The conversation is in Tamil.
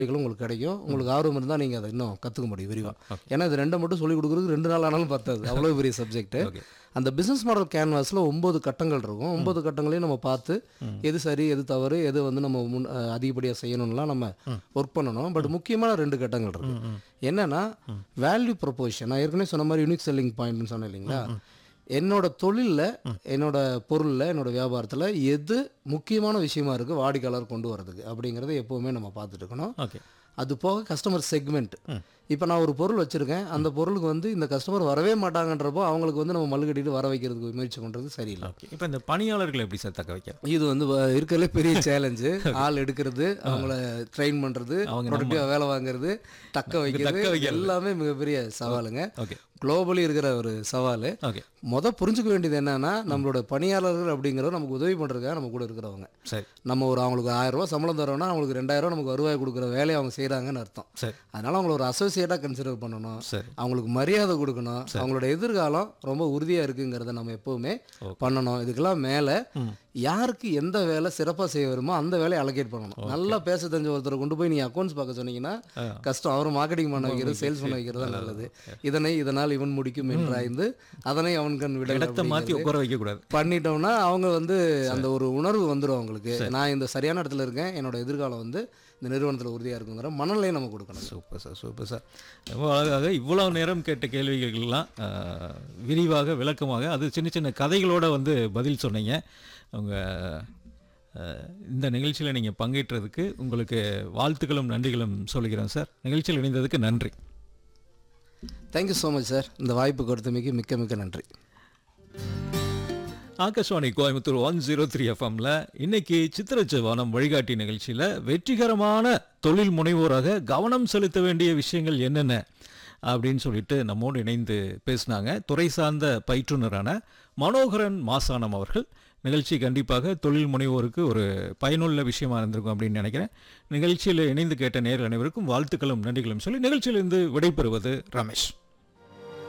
உங்களுக்கு கிடைக்கும் உங்களுக்கு ஆர்வம் இருந்தால் நீங்கள் அதை இன்னும் கற்றுக்க முடியும் விரிவாக ஏன்னா இது ரெண்டை மட்டும் சொல்லிக் கொடுக்குறதுக்கு ரெண்டு நாள் ஆனாலும் பத்தாது அவ்வளோ பெரிய சப்ஜெக்ட் ஓகே அந்த பிஸ்னஸ் மாடல் கேன்வாஸில் ஒம்பது கட்டங்கள் இருக்கும் ஒம்பது கட்டங்களையும் நம்ம பார்த்து எது சரி எது தவறு எது வந்து நம்ம முன் அதிகப்படியாக செய்யணும்லாம் நம்ம ஒர்க் பண்ணணும் பட் முக்கியமான ரெண்டு கட்டங்கள் இருக்கு என்னன்னா வேல்யூ ப்ரொபோஷன் நான் ஏற்கனவே சொன்ன மாதிரி யூனிக் செல்லிங் பாயிண்ட்னு சொன்னேன் இல்லைங்களா என்னோட தொழிலில் என்னோட பொருளில் என்னோட வியாபாரத்தில் எது முக்கியமான விஷயமா இருக்குது வாடிக்கையாளர் கொண்டு வரதுக்கு அப்படிங்கிறத எப்போவுமே நம்ம பார்த்துட்டு இருக்கணும் ஓகே அது போக கஸ்டமர் செக்மெண்ட் இப்போ நான் ஒரு பொருள் வச்சுருக்கேன் அந்த பொருளுக்கு வந்து இந்த கஸ்டமர் வரவே மாட்டாங்கன்றப்போ அவங்களுக்கு வந்து நம்ம மல்லு கட்டிட்டு வர வைக்கிறதுக்கு முயற்சி பண்ணுறது சரியில்லை ஓகே இப்போ இந்த பணியாளர்களை எப்படி சார் தக்க வைக்க இது வந்து வ- இருக்கிறதுலே பெரிய சேலஞ்சு ஆள் எடுக்கிறது அவங்கள ட்ரெயின் பண்ணுறது அவங்க ப்ரொடக்டிவாக வேலை வாங்குறது தக்க வைக்கிறது வைக்கிறது. எல்லாமே மிகப்பெரிய சவாலுங்க ஓகே குளோபலி இருக்கிற ஒரு சவால் ஓகே முத புரிஞ்சுக்க வேண்டியது என்னன்னா நம்மளோட பணியாளர்கள் அப்படிங்கிறது நமக்கு உதவி பண்ணுறதுக்காக நம்ம கூட இருக்கிறவங்க சரி நம்ம ஒரு அவங்களுக்கு ஆயிரம் ரூபாய் சம்பளம் தரோம்னா அவங்களுக்கு ரெண்டாயிரம் ரூபாய் நமக்கு வருவாய் கொடுக்குற வேலையை அவங்க செய்கிறாங்கன்னு அர்த்தம் சரி அதனால அவங்கள ஒரு அசோசியேட்டாக கன்சிடர் பண்ணணும் சரி அவங்களுக்கு மரியாதை கொடுக்கணும் அவங்களோட எதிர்காலம் ரொம்ப உறுதியாக இருக்குங்கிறத நம்ம எப்போவுமே பண்ணணும் இதுக்கெல்லாம் மேலே யாருக்கு எந்த வேலை சிறப்பாக செய்ய வருமோ அந்த வேலையை அலோகேட் பண்ணணும் நல்லா பேச தெரிஞ்ச ஒருத்தரை கொண்டு போய் நீ அக்கௌண்ட்ஸ் பார்க்க சொன்னீங்கன்னா கஷ்டம் அவர் மார்க்கெட்டிங் பண்ண வைக்கிறது சேல்ஸ் பண்ண வைக்கிறது தான் நல்லது இதனை இதனால் இவன் முடிக்கும் என்றாய்ந்து அதனை அவன் கண் விட இடத்த மாற்றி உட்கார வைக்கக்கூடாது பண்ணிட்டோம்னா அவங்க வந்து அந்த ஒரு உணர்வு வந்துடும் அவங்களுக்கு நான் இந்த சரியான இடத்துல இருக்கேன் என்னோட எதிர்காலம் வந்து இந்த நிறுவனத்தில் உறுதியாக இருக்குங்கிற மனநிலையை நம்ம கொடுக்கணும் சூப்பர் சார் சூப்பர் சார் ரொம்ப அழகாக இவ்வளோ நேரம் கேட்ட கேள்விகளுக்கெல்லாம் ஆஹ், விரிவாக விளக்கமாக அது சின்ன சின்ன கதைகளோட வந்து பதில் சொன்னீங்க உங்கள் இந்த நிகழ்ச்சியில் நீங்கள் பங்கேற்றதுக்கு உங்களுக்கு வாழ்த்துக்களும் நன்றிகளும் சொல்கிறேன் சார் நிகழ்ச்சியில் இணைந்ததுக்கு நன்றி தேங்க்யூ ஸோ மச் சார் இந்த வாய்ப்பு கொடுத்தமைக்கு மிக்க மிக்க நன்றி Akashvani Coimbatore one zero three எஃப்எம்ல இன்னைக்கு சித்திரச்சவானம் வழிகாட்டி நிகழ்ச்சியில் வெற்றிகரமான தொழில் முனைவோராக கவனம் செலுத்த வேண்டிய விஷயங்கள் என்னென்ன அப்படின்னு சொல்லிட்டு நம்மோடு இணைந்து பேசினாங்க துறை சார்ந்த பயிற்றுனரான மனோகரன் மாசானம் அவர்கள் நிகழ்ச்சி கண்டிப்பாக தொழில் முனைவோருக்கு ஒரு பயனுள்ள விஷயமா இருந்திருக்கும் அப்படின்னு நினைக்கிறேன் நிகழ்ச்சியில் இணைந்து கேட்ட நேரில் அனைவருக்கும் வாழ்த்துக்களும் நன்றிகளும் சொல்லி நிகழ்ச்சியிலிருந்து விடைபெறுவது ரமேஷ்